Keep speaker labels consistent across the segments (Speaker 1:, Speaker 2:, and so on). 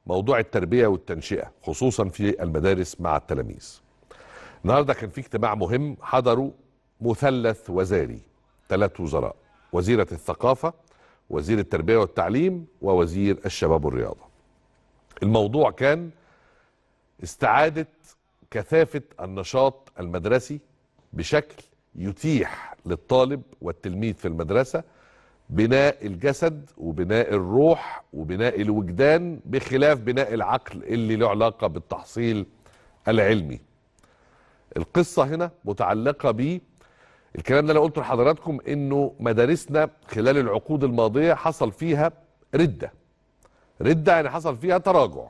Speaker 1: موضوع التربيه والتنشئه خصوصا في المدارس مع التلاميذ. النهارده كان في اجتماع مهم حضروا مثلث وزاري ثلاث وزراء وزيره الثقافه وزير التربيه والتعليم ووزير الشباب والرياضه. الموضوع كان استعاده كثافه النشاط المدرسي بشكل يتيح للطالب والتلميذ في المدرسه بناء الجسد وبناء الروح وبناء الوجدان بخلاف بناء العقل اللي له علاقه بالتحصيل العلمي. القصه هنا متعلقه ب الكلام ده انا قلته لحضراتكم انه مدارسنا خلال العقود الماضيه حصل فيها رده. رده يعني حصل فيها تراجع.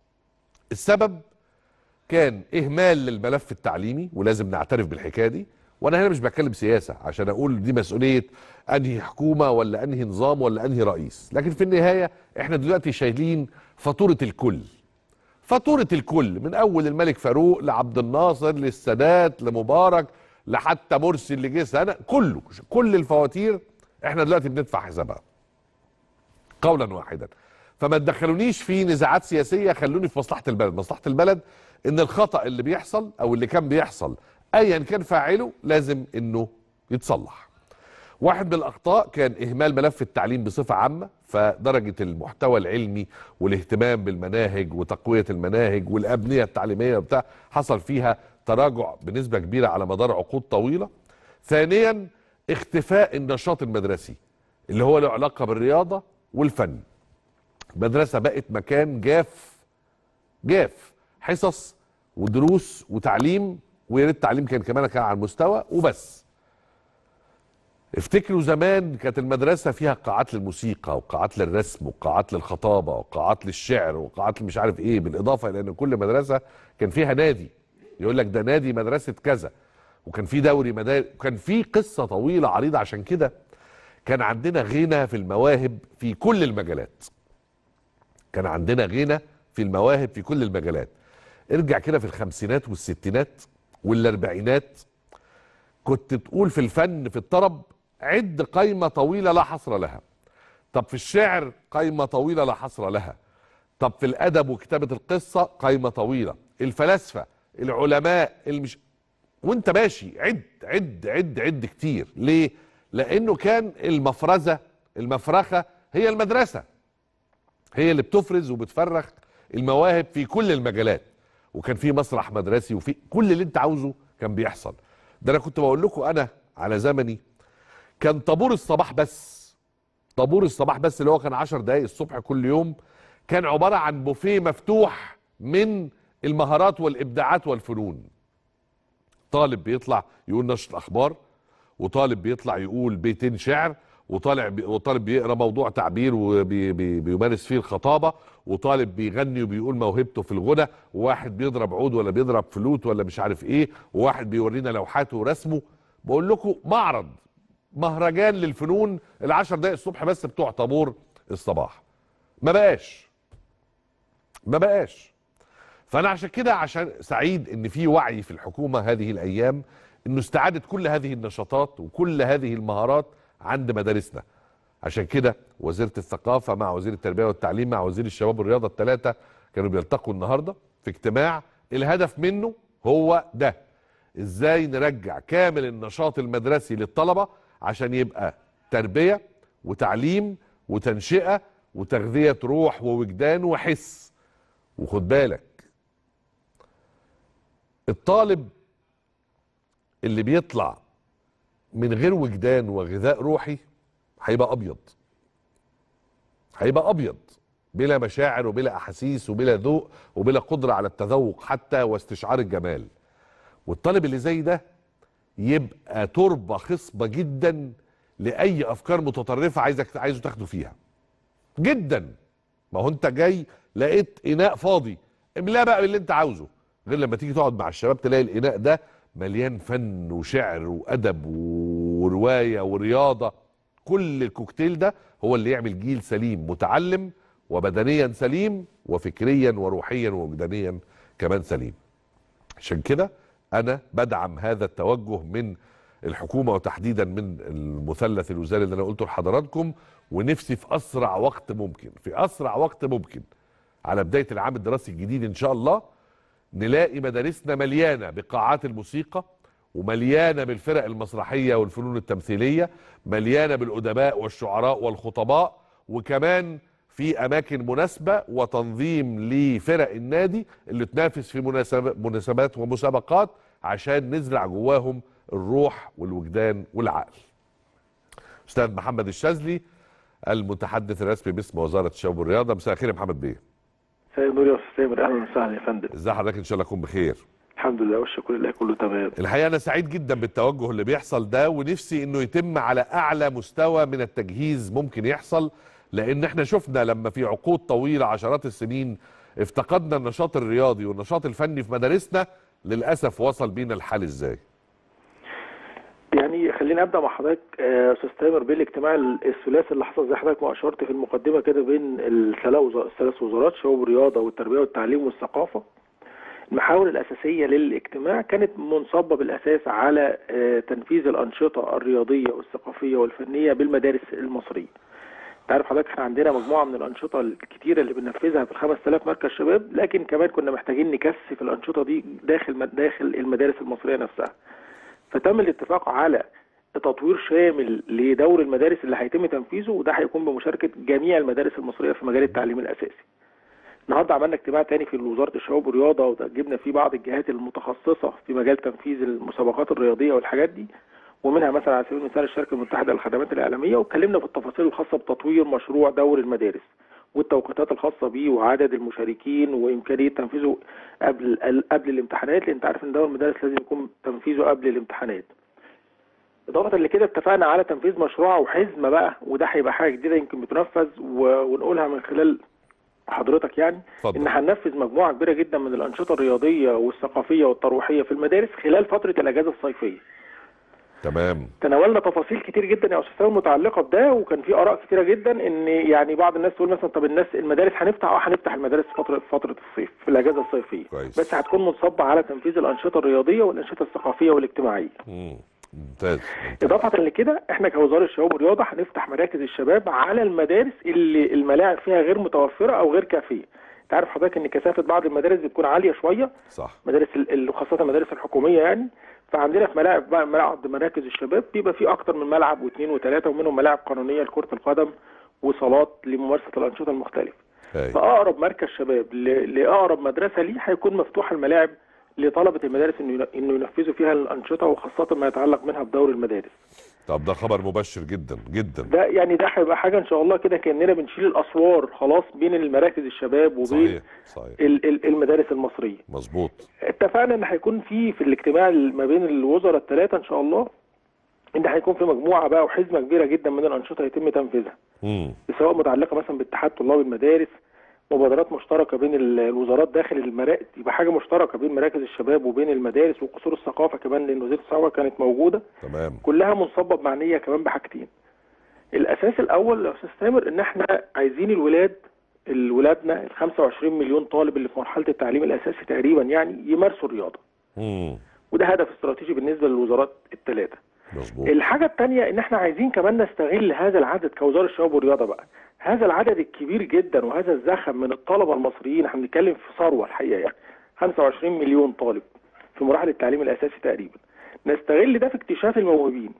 Speaker 1: السبب كان اهمال للملف التعليمي ولازم نعترف بالحكايه دي وانا هنا مش بتكلم سياسه عشان اقول دي مسؤوليه انهي حكومه ولا انهي نظام ولا انهي رئيس لكن في النهايه احنا دلوقتي شايلين فاتوره الكل فاتوره الكل من اول الملك فاروق لعبد الناصر للسادات لمبارك لحتى مرسي اللي جه سنه كله كل الفواتير احنا دلوقتي بندفع حسابها قولا واحدا فما تدخلونيش في نزاعات سياسيه خلوني في مصلحه البلد مصلحه البلد ان الخطا اللي بيحصل او اللي كان بيحصل ايا كان فاعله لازم انه يتصلح واحد من الاخطاء كان اهمال ملف التعليم بصفه عامه فدرجه المحتوى العلمي والاهتمام بالمناهج وتقويه المناهج والابنيه التعليميه وبتاع حصل فيها تراجع بنسبه كبيره على مدار عقود طويله ثانيا اختفاء النشاط المدرسي اللي هو له علاقه بالرياضه والفن المدرسه بقت مكان جاف جاف حصص ودروس وتعليم ويا ريت التعليم كان كمان كان على المستوى وبس افتكروا زمان كانت المدرسة فيها قاعات للموسيقى وقاعات للرسم وقاعات للخطابة وقاعات للشعر وقاعات مش عارف ايه بالإضافة إلى أن كل مدرسة كان فيها نادي يقول لك ده نادي مدرسة كذا وكان في دوري مدارس وكان في قصة طويلة عريضة عشان كده كان عندنا غنى في المواهب في كل المجالات كان عندنا غنى في المواهب في كل المجالات ارجع كده في الخمسينات والستينات والاربعينات كنت تقول في الفن في الطرب عد قايمه طويله لا حصر لها طب في الشعر قايمه طويله لا حصر لها طب في الادب وكتابه القصه قايمه طويله الفلاسفه العلماء المش وانت ماشي عد عد عد عد كتير ليه لانه كان المفرزه المفرخه هي المدرسه هي اللي بتفرز وبتفرخ المواهب في كل المجالات وكان في مسرح مدرسي وفي كل اللي انت عاوزه كان بيحصل ده انا كنت بقول لكم انا على زمني كان طابور الصباح بس طابور الصباح بس اللي هو كان 10 دقايق الصبح كل يوم كان عباره عن بوفيه مفتوح من المهارات والابداعات والفنون طالب بيطلع يقول نشر اخبار وطالب بيطلع يقول بيتين شعر وطالع بي وطالب بيقرا موضوع تعبير وبيمارس فيه الخطابه وطالب بيغني وبيقول موهبته في الغنى وواحد بيضرب عود ولا بيضرب فلوت ولا مش عارف ايه وواحد بيورينا لوحاته ورسمه بقول لكم معرض مهرجان للفنون العشر دقايق الصبح بس بتوع طابور الصباح ما بقاش ما بقاش فانا عشان كده عشان سعيد ان في وعي في الحكومه هذه الايام انه استعاده كل هذه النشاطات وكل هذه المهارات عند مدارسنا عشان كده وزيره الثقافه مع وزير التربيه والتعليم مع وزير الشباب والرياضه الثلاثه كانوا بيلتقوا النهارده في اجتماع الهدف منه هو ده ازاي نرجع كامل النشاط المدرسي للطلبه عشان يبقى تربيه وتعليم وتنشئه وتغذيه روح ووجدان وحس وخد بالك الطالب اللي بيطلع من غير وجدان وغذاء روحي هيبقى ابيض هيبقى ابيض بلا مشاعر وبلا احاسيس وبلا ذوق وبلا قدره على التذوق حتى واستشعار الجمال والطالب اللي زي ده يبقى تربه خصبه جدا لاي افكار متطرفه عايزك عايزه تاخده فيها جدا ما هو انت جاي لقيت اناء فاضي املاه بقى باللي انت عاوزه غير لما تيجي تقعد مع الشباب تلاقي الاناء ده مليان فن وشعر وادب وروايه ورياضه كل الكوكتيل ده هو اللي يعمل جيل سليم متعلم وبدنيا سليم وفكريا وروحيا ووجدانيا كمان سليم عشان كده انا بدعم هذا التوجه من الحكومه وتحديدا من المثلث الوزاري اللي انا قلته لحضراتكم ونفسي في اسرع وقت ممكن في اسرع وقت ممكن على بدايه العام الدراسي الجديد ان شاء الله نلاقي مدارسنا مليانه بقاعات الموسيقى ومليانه بالفرق المسرحيه والفنون التمثيليه مليانه بالادباء والشعراء والخطباء وكمان في اماكن مناسبه وتنظيم لفرق النادي اللي تنافس في مناسب- مناسبات ومسابقات عشان نزرع جواهم الروح والوجدان والعقل استاذ محمد الشاذلي المتحدث الرسمي باسم وزاره الشباب والرياضه مساء الخير يا محمد بيه
Speaker 2: مساء النور يا استاذ سامر اهلا وسهلا يا فندم
Speaker 1: ازي حضرتك ان شاء الله تكون بخير
Speaker 2: الحمد لله والشكر لله كله تمام
Speaker 1: الحقيقه انا سعيد جدا بالتوجه اللي بيحصل ده ونفسي انه يتم على اعلى مستوى من التجهيز ممكن يحصل لان احنا شفنا لما في عقود طويله عشرات السنين افتقدنا النشاط الرياضي والنشاط الفني في مدارسنا للاسف وصل بينا الحال ازاي
Speaker 2: يعني خليني ابدا مع حضرتك آه، استاذ تامر بالاجتماع الثلاثي اللي حصل زي حضرتك ما اشرت في المقدمه كده بين الثلاث وز- الثلاث وزارات شباب والرياضه والتربيه والتعليم والثقافه المحاور الاساسيه للاجتماع كانت منصبه بالاساس على آه، تنفيذ الانشطه الرياضيه والثقافيه والفنيه بالمدارس المصريه انت عارف حضرتك احنا عندنا مجموعه من الانشطه الكتيره اللي بننفذها في ال 5000 مركز شباب لكن كمان كنا محتاجين نكثف الانشطه دي داخل داخل المدارس المصريه نفسها فتم الاتفاق على تطوير شامل لدور المدارس اللي هيتم تنفيذه وده هيكون بمشاركه جميع المدارس المصريه في مجال التعليم الاساسي. النهارده عملنا اجتماع تاني في وزاره الشباب والرياضه وجبنا فيه بعض الجهات المتخصصه في مجال تنفيذ المسابقات الرياضيه والحاجات دي ومنها مثلا على سبيل المثال الشركه المتحده للخدمات الاعلاميه واتكلمنا في التفاصيل الخاصه بتطوير مشروع دور المدارس والتوقيتات الخاصه بيه وعدد المشاركين وامكانيه تنفيذه قبل قبل الامتحانات لان انت عارف ان دور المدارس لازم يكون تنفيذه قبل الامتحانات. اضافه لكده اتفقنا على تنفيذ مشروع وحزمه بقى وده هيبقى حاجه جديده يمكن بتنفذ و- ونقولها من خلال حضرتك يعني ان
Speaker 1: اتفضل
Speaker 2: هننفذ مجموعه كبيره جدا من الانشطه الرياضيه والثقافيه والترويحيه في المدارس خلال فتره الاجازه الصيفيه.
Speaker 1: تمام
Speaker 2: تناولنا تفاصيل كتير جدا يا استاذ سامي متعلقه بده وكان في اراء كتيره جدا ان يعني بعض الناس تقول مثلا طب الناس المدارس هنفتح اه هنفتح المدارس في فتره في فتره الصيف في الاجازه الصيفيه
Speaker 1: كويس.
Speaker 2: بس هتكون منصبه على تنفيذ الانشطه الرياضيه والانشطه الثقافيه والاجتماعيه.
Speaker 1: مم. ممتاز
Speaker 2: اضافه لكده احنا كوزاره الشباب والرياضه هنفتح مراكز الشباب على المدارس اللي الملاعب فيها غير متوفره او غير كافيه. انت عارف حضرتك ان كثافه بعض المدارس بتكون عاليه شويه
Speaker 1: صح
Speaker 2: مدارس ال- ال- خاصه المدارس الحكوميه يعني فعندنا في ملاعب بقى ملاعب مراكز الشباب بيبقى في اكتر من ملعب واثنين وثلاثه ومنهم ملاعب قانونيه لكره القدم وصالات لممارسه الانشطه المختلفه.
Speaker 1: هاي.
Speaker 2: فاقرب مركز شباب ل- لاقرب مدرسه ليه هيكون مفتوح الملاعب لطلبه المدارس انه ين- انه ينفذوا فيها الانشطه وخاصه ما يتعلق منها بدور المدارس.
Speaker 1: طب ده خبر مبشر جدا جدا
Speaker 2: ده يعني ده هيبقى حاجه ان شاء الله كده كاننا بنشيل الاسوار خلاص بين المراكز الشباب وبين
Speaker 1: صحيح صحيح
Speaker 2: ال- ال- المدارس المصريه.
Speaker 1: مظبوط
Speaker 2: اتفقنا ان هيكون في في الاجتماع ما بين الوزراء الثلاثه ان شاء الله ان هيكون في مجموعه بقى وحزمه كبيره جدا من الانشطه يتم تنفيذها
Speaker 1: مم.
Speaker 2: سواء متعلقه مثلا باتحاد طلاب المدارس مبادرات مشتركه بين ال- الوزارات داخل المراكز يبقى حاجه مشتركه بين مراكز الشباب وبين المدارس وقصور الثقافه كمان لان وزيره الثقافه كانت موجوده
Speaker 1: تمام
Speaker 2: كلها منصبه بمعنيه كمان بحاجتين الاساس الاول يا استاذ تامر ان احنا عايزين الولاد الولادنا ال 25 مليون طالب اللي في مرحله التعليم الاساسي تقريبا يعني يمارسوا الرياضه
Speaker 1: مم.
Speaker 2: وده هدف استراتيجي بالنسبه للوزارات الثلاثه.
Speaker 1: مظبوط
Speaker 2: الحاجه الثانيه ان احنا عايزين كمان نستغل هذا العدد كوزاره الشباب والرياضه بقى. هذا العدد الكبير جدا وهذا الزخم من الطلبه المصريين احنا بنتكلم في ثروه الحقيقه يعني 25 مليون طالب في مراحل التعليم الاساسي تقريبا. نستغل ده في اكتشاف الموهوبين.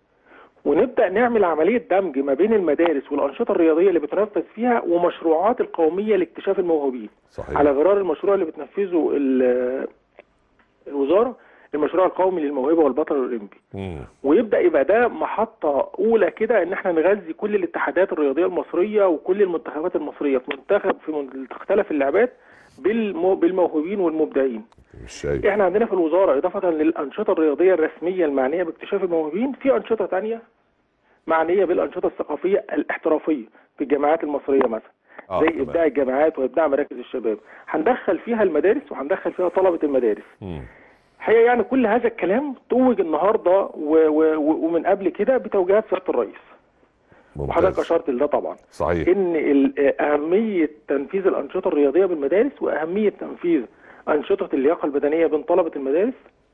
Speaker 2: ونبدا نعمل عمليه دمج ما بين المدارس والانشطه الرياضيه اللي بتنفذ فيها ومشروعات القوميه لاكتشاف الموهوبين.
Speaker 1: صحيح
Speaker 2: على غرار المشروع اللي بتنفذه ال- الوزاره المشروع القومي للموهبه والبطل الاولمبي
Speaker 1: مم.
Speaker 2: ويبدا يبقى ده محطه اولى كده ان احنا نغذي كل الاتحادات الرياضيه المصريه وكل المنتخبات المصريه في منتخب في من- مختلف اللعبات بالمو بالموهوبين والمبدعين
Speaker 1: مش شايف
Speaker 2: احنا عندنا في الوزاره اضافه للانشطه الرياضيه الرسميه المعنيه باكتشاف الموهوبين في انشطه تانية معنيه بالانشطه الثقافيه الاحترافيه في الجامعات المصريه مثلا
Speaker 1: اه
Speaker 2: زي
Speaker 1: تمام.
Speaker 2: ابداع الجامعات وابداع مراكز الشباب هندخل فيها المدارس وهندخل فيها طلبه المدارس
Speaker 1: مم.
Speaker 2: الحقيقه يعني كل هذا الكلام توج النهارده و و و ومن قبل كده بتوجيهات سياده الرئيس وحضرتك
Speaker 1: ممتاز
Speaker 2: اشرت لده طبعا
Speaker 1: صحيح
Speaker 2: ان ال- اهميه تنفيذ الانشطه الرياضيه بالمدارس واهميه تنفيذ انشطه اللياقه البدنيه بين طلبه المدارس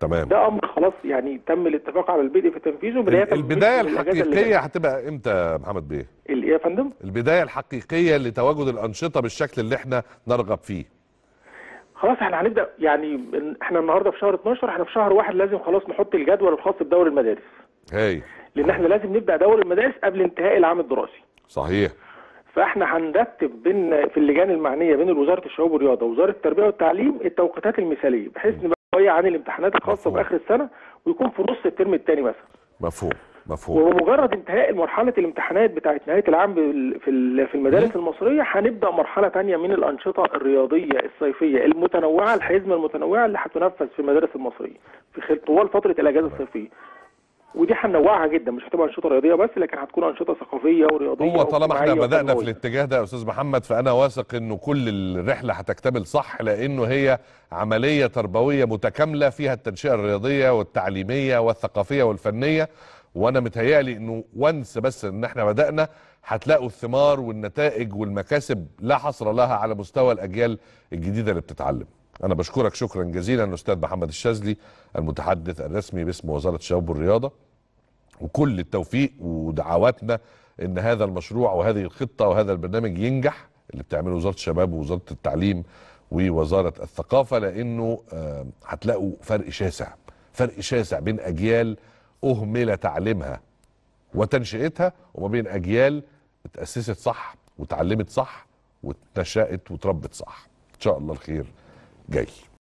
Speaker 1: تمام
Speaker 2: ده امر خلاص يعني تم الاتفاق على البدء في تنفيذه بدايه من-
Speaker 1: البدايه
Speaker 2: من الأجازة اللي
Speaker 1: الحقيقيه
Speaker 2: جاية.
Speaker 1: هتبقى امتى يا محمد بيه
Speaker 2: ال- إيه يا فندم
Speaker 1: البدايه الحقيقيه لتواجد الانشطه بالشكل اللي احنا نرغب فيه
Speaker 2: خلاص احنا هنبدا يعني من- احنا النهارده في شهر 12 احنا في شهر واحد لازم خلاص نحط الجدول الخاص بدوري المدارس
Speaker 1: هاي
Speaker 2: لان احنا لازم نبدا دوري المدارس قبل انتهاء العام الدراسي
Speaker 1: صحيح
Speaker 2: فاحنا هنرتب بين في اللجان المعنيه بين وزاره الشباب والرياضه ووزاره التربيه والتعليم التوقيتات المثاليه بحيث نبقى شويه عن الامتحانات الخاصه
Speaker 1: مفهوم.
Speaker 2: باخر السنه ويكون في نص الترم الثاني مثلا
Speaker 1: مفهوم مفهوم
Speaker 2: وبمجرد انتهاء مرحله الامتحانات بتاعت نهايه العام بال- في ال- في المدارس المصريه هنبدا مرحله ثانيه من الانشطه الرياضيه الصيفيه المتنوعه الحزمه المتنوعه اللي هتنفذ في المدارس المصريه في خلال طوال فتره الاجازه الصيفيه ودي هنوعها جدا مش هتبقى انشطه رياضيه بس لكن هتكون انشطه ثقافيه ورياضيه
Speaker 1: هو طالما احنا
Speaker 2: واجتماعية
Speaker 1: بدأنا في
Speaker 2: وتنموية.
Speaker 1: الاتجاه ده يا استاذ محمد فانا واثق انه كل الرحله هتكتمل صح لانه هي عمليه تربويه متكامله فيها التنشئه الرياضيه والتعليميه والثقافيه والفنيه وانا متهيألي انه وانس بس ان احنا بدأنا هتلاقوا الثمار والنتائج والمكاسب لا حصر لها على مستوى الاجيال الجديده اللي بتتعلم انا بشكرك شكرا جزيلا استاذ محمد الشاذلي المتحدث الرسمي باسم وزاره الشباب والرياضه وكل التوفيق ودعواتنا ان هذا المشروع وهذه الخطه وهذا البرنامج ينجح اللي بتعمله وزاره الشباب ووزاره التعليم ووزاره الثقافه لانه آه، هتلاقوا فرق شاسع فرق شاسع بين اجيال اهمل تعليمها وتنشئتها وما بين اجيال اتاسست صح وتعلمت صح واتنشأت وتربت صح ان شاء الله الخير جاي